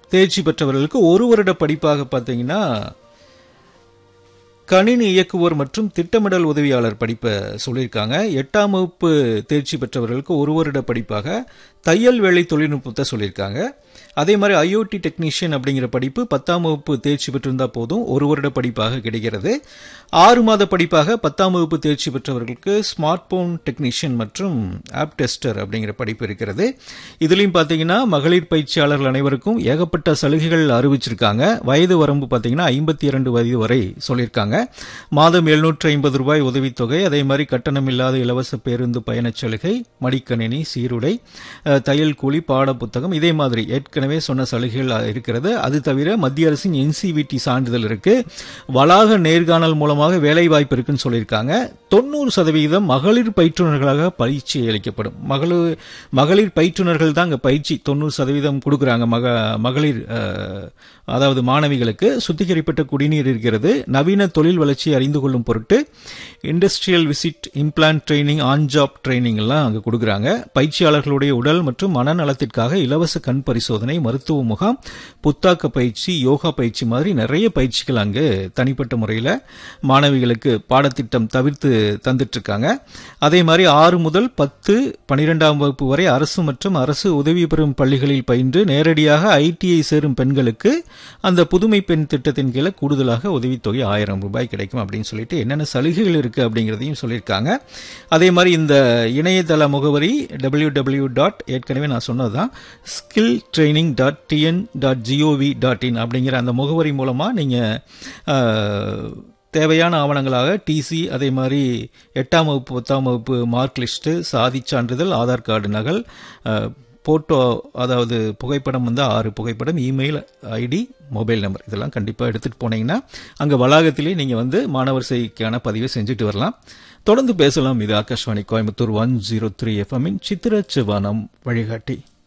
தேர்ச்சி பெற்றவர்களுக்கு ஒரு வருட படிப்பாக பார்த்தீங்கன்னா கணினி இயக்குவோர் மற்றும் திட்டமிடல் உதவியாளர் படிப்பை சொல்லியிருக்காங்க எட்டாம் வகுப்பு தேர்ச்சி பெற்றவர்களுக்கு ஒரு வருட படிப்பாக தையல் வேலை தொழில்நுட்பத்தை சொல்லியிருக்காங்க அதே மாதிரி ஐஓடி டெக்னீஷியன் அப்படிங்கிற படிப்பு பத்தாம் வகுப்பு தேர்ச்சி பெற்றிருந்தா போதும் ஒரு வருட படிப்பாக கிடைக்கிறது ஆறு மாத படிப்பாக பத்தாம் வகுப்பு தேர்ச்சி பெற்றவர்களுக்கு ஸ்மார்ட் போன் டெக்னீஷியன் மற்றும் ஆப் டெஸ்டர் அப்படிங்கிற படிப்பு இருக்கிறது இதுலயும் பார்த்தீங்கன்னா மகளிர் பயிற்சியாளர்கள் அனைவருக்கும் ஏகப்பட்ட சலுகைகள் அறிவிச்சிருக்காங்க வயது வரம்பு பார்த்தீங்கன்னா ஐம்பத்தி இரண்டு வயது வரை சொல்லியிருக்காங்க மாதம் எழுநூற்று ஐம்பது ரூபாய் உதவித்தொகை அதே மாதிரி கட்டணம் இல்லாத இலவச பேருந்து பயணச் சலுகை மடிக்கணினி சீருடை அஹ், தையல் கூலி பாட புத்தகம் இதே மாதிரி ஏற்கனவே சொன்ன சலுகைகள் இருக்கிறது அது தவிர மத்திய அரசின் என்சிவிடி சான்றிதழ் இருக்கு வளாக நேர்காணல் மூலமாக வேலை வாய்ப்பு இருக்குன்னு சொல்லியிருக்காங்க தொண்ணூறு சதவீதம் மகளிர் பயிற்றுனர்களாக பயிற்சி அளிக்கப்படும் மகளிர் மகளிர் பயிற்றுனர்கள் தான் அங்கே பயிற்சி தொண்ணூறு சதவீதம் கொடுக்குறாங்க மக மகளிர் அஹ், அதாவது மாணவிகளுக்கு சுத்திகரிப்பட்ட குடிநீர் இருக்கிறது நவீன தொழில் வளர்ச்சியை அறிந்து கொள்ளும் பொருட்டு industrial visit implant training on job training எல்லாம் அங்கே கொடுக்குறாங்க பயிற்சியாளர்களுடைய உடல் மற்றும் மனநலத்திற்காக இலவச கண் பரிசோதனை மருத்துவ முகாம் புத்தாக்க பயிற்சி யோகா பயிற்சி மாதிரி நிறைய பயிற்சிகள் அங்கு தனிப்பட்ட முறையில் மாணவிகளுக்கு பாடத்திட்டம் தவிர்த்து தந்துட்டு இருக்காங்க அதே மாதிரி ஆறு முதல் பத்து பனிரெண்டாம் வகுப்பு வரை அரசு மற்றும் அரசு உதவி பெறும் பள்ளிகளில் பயின்று நேரடியாக ஐடிஐ சேரும் பெண்களுக்கு அந்த புதுமை பெண் திட்டத்தின் கீழே கூடுதலாக உதவித்தொகை ஆயிரம் ரூபாய் கிடைக்கும் அப்படின்னு சொல்லிட்டு என்னென்ன சலுகைகள் இருக்கு அப்படிங்கிறதையும் சொல்லியிருக்காங்க அதே மாதிரி இந்த இணையதள முகவரி டபிள்யூ டபிள்யூ டாட் ஏற்கனவே நான் சொன்னதுதான் skill training dot TN dot GOV dot IN அப்படிங்கிற அந்த முகவரி மூலமாக நீங்கள் தேவையான ஆவணங்களாக டிசி அதே மாதிரி எட்டாம் வகுப்பு பத்தாம் வகுப்பு மார்க் லிஸ்ட்டு சாதி சான்றிதழ் ஆதார் கார்டு நகல் போட்டோ அதாவது புகைப்படம் வந்து ஆறு புகைப்படம் இமெயில் ஐடி மொபைல் நம்பர் இதெல்லாம் கண்டிப்பாக எடுத்துகிட்டு போனீங்கன்னா அங்கே வளாகத்திலே நீங்கள் வந்து மாணவர் செய்திக்கான பதிவை செஞ்சுட்டு வரலாம் தொடர்ந்து பேசலாம் இது Akashvani Coimbatore one zero three எஃப்எம்மின் சித்திர சிவானம் வழிகாட்டி